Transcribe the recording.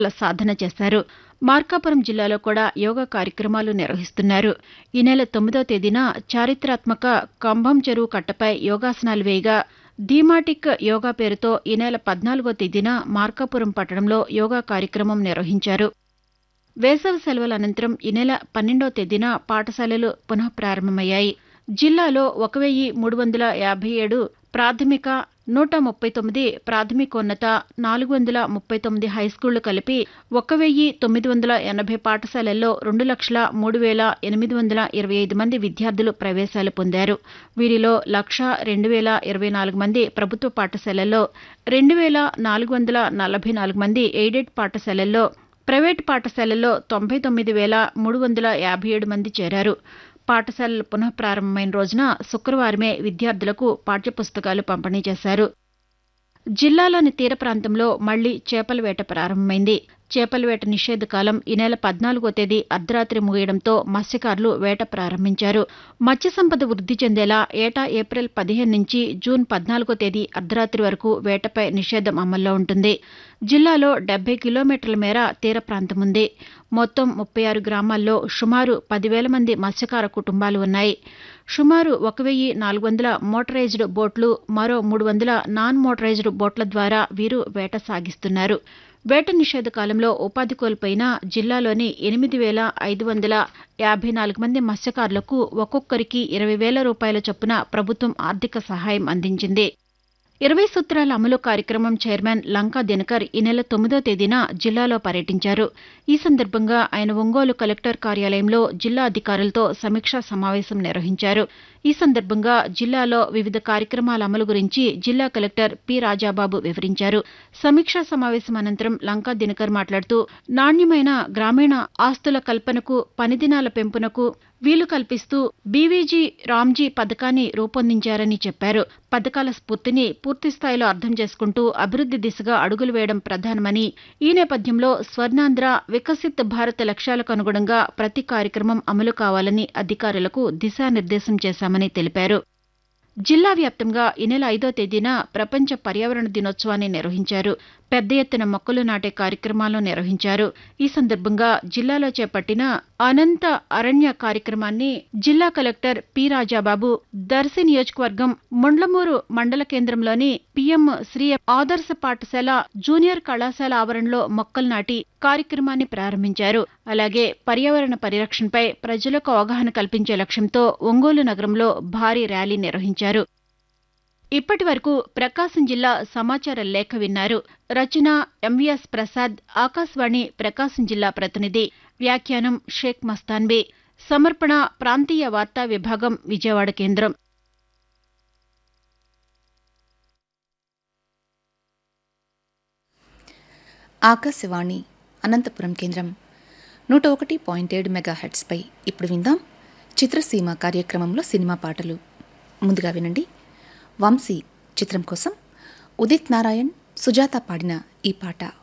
సాధన చేశారు మార్కాపురం జిల్లాలో కూడా యోగా కార్యక్రమాలు నిర్వహిస్తున్నారు ఈ నెల తొమ్మిదో తేదీన చారిత్రాత్మక కంభం చెరువు కట్టపై యోగాసనాలు వేయగా ధీమాటిక్ యోగా పేరుతో ఈ నెల పద్నాలుగో తేదీన మార్కాపురం పట్టణంలో యోగా కార్యక్రమం నిర్వహించారు వేసవి సెలవుల అనంతరం ఈ నెల పన్నెండో తేదీన పాఠశాలలు పునః ప్రారంభమయ్యాయి జిల్లాలో ఒక వెయ్యి మూడు వందల యాభై ఏడు ప్రాథమిక నూట ముప్పై తొమ్మిది ప్రాథమికోన్నత నాలుగు వందల ముప్పై తొమ్మిది హైస్కూళ్లు కలిపి ఒక వెయ్యి తొమ్మిది వందల ఎనభై పాఠశాలల్లో రెండు లక్షల మూడు వేల ఎనిమిది వందల ఇరవై ఐదు మంది విద్యార్థులు ప్రవేశాలు పొందారు వీరిలో లక్ష రెండు వేల ఇరవై నాలుగు మంది ప్రభుత్వ పాఠశాలల్లో రెండు వేల నాలుగు వందల నలభై నాలుగు మంది ఎయిడెడ్ పాఠశాలల్లో ప్రైవేటు పాఠశాలల్లో తొంభై తొమ్మిది వేల మూడు వందల యాభై ఏడు మంది చేరారు పాఠశాలలు పునః ప్రారంభమైన రోజున శుక్రవారమే విద్యార్థులకు పాఠ్యపుస్తకాలు పంపిణీ చేశారు జిల్లాలోని తీర ప్రాంతంలో మళ్లీ చేపల వేట ప్రారంభమైంది చేపల వేట నిషేధ కాలం ఈ నెల పద్నాలుగో తేదీ అర్ధరాత్రి ముగియడంతో మత్స్యకారులు వేట ప్రారంభించారు మత్స్య సంపద వృద్ధి చెందేలా ఏటా ఏప్రిల్ పదిహేను నుంచి జూన్ పద్నాలుగో తేదీ అర్ధరాత్రి వరకు వేటపై నిషేధం అమల్లో ఉంటుంది జిల్లాలో డెబ్బై కిలోమీటర్ల మేర తీర ప్రాంతం ఉంది మొత్తం ముప్పై ఆరు గ్రామాల్లో సుమారు పదివేల మంది మత్స్యకార కుటుంబాలు ఉన్నాయి సుమారు ఒక వెయ్యి నాలుగు వందల మోటరైజ్డ్ బోట్లు మరో మూడు వందల నాన్ మోటరైజ్డ్ బోట్ల ద్వారా వీరు వేట సాగిస్తున్నారు వేట నిషేధ కాలంలో ఉపాధి కోల్పోయిన జిల్లాలోని ఎనిమిది వేల ఐదు వందల యాభై నాలుగు మంది మత్స్యకారులకు ఒక్కొక్కరికి ఇరవై వేల రూపాయల చొప్పున ప్రభుత్వం ఆర్థిక సహాయం అందించింది ఇరవై సూత్రాల అమలు కార్యక్రమం చైర్మన్ లంకా దినకర్ ఈ నెల తొమ్మిదో తేదీన జిల్లాలో పర్యటించారు ఈ సందర్భంగా ఆయన ఒంగోలు కలెక్టర్ కార్యాలయంలో జిల్లా అధికారులతో సమీక్షా సమావేశం నిర్వహించారు ఈ సందర్భంగా జిల్లాలో వివిధ కార్యక్రమాల అమలు గురించి జిల్లా కలెక్టర్ పి రాజాబాబు వివరించారు సమీక్షా సమావేశం అనంతరం లంకా దినకర్ మాట్లాడుతూ నాణ్యమైన గ్రామీణ ఆస్తుల కల్పనకు పనిదినాల పెంపునకు వీలు కల్పిస్తూ బీవీజీ రామ్జీ పథకాన్ని రూపొందించారని చెప్పారు పథకాల స్ఫూర్తిని పూర్తిస్థాయిలో అర్థం చేసుకుంటూ అభివృద్ది దిశగా అడుగులు వేయడం ప్రధానమని ఈ నేపథ్యంలో స్వర్ణాంధ్ర వికసిత్ భారత్ లక్ష్యాలకు అనుగుణంగా ప్రతి కార్యక్రమం అమలు కావాలని అధికారులకు దిశానిర్దేశం చేశామని తెలిపారు జిల్లా వ్యాప్తంగా ఈ నెల ఐదో తేదీన ప్రపంచ పర్యావరణ దినోత్సవాన్ని నిర్వహించారు పెద్ద ఎత్తున మొక్కలు నాటే కార్యక్రమాలను నిర్వహించారు ఈ సందర్భంగా జిల్లాలో చేపట్టిన అనంత అరణ్య కార్యక్రమాన్ని జిల్లా కలెక్టర్ పి రాజాబాబు దర్శి నియోజకవర్గం ముండ్లమూరు మండల కేంద్రంలోని పిఎం శ్రీ ఆదర్శ పాఠశాల జూనియర్ కళాశాల ఆవరణలో మొక్కలు నాటి కార్యక్రమాన్ని ప్రారంభించారు అలాగే పర్యావరణ పరిరక్షణపై ప్రజలకు అవగాహన కల్పించే లక్ష్యంతో ఒంగోలు నగరంలో భారీ ర్యాలీ నిర్వహించారు ఇప్పటి వరకు ప్రకాశం జిల్లా సమాచార లేఖ విన్నారు రచన ఎంవిఎస్ ప్రసాద్ ఆకాశవాణి ప్రకాశం జిల్లా ప్రతినిధి వ్యాఖ్యానం షేక్ మస్తాన్బీ సమర్పణ ప్రాంతీయ వార్తా విభాగం విజయవాడ కేంద్రం ఆకాశవాణి అనంతపురం కేంద్రం నూట ఒకటి పాయింట్ ఏడు మెగా హెడ్స్పై ఇప్పుడు విందాం చిత్రసీమ కార్యక్రమంలో సినిమా పాటలు ముందుగా వినండి వంశీ చిత్రం కోసం ఉదిత్ నారాయణ్ సుజాత పాడిన ఈ పాట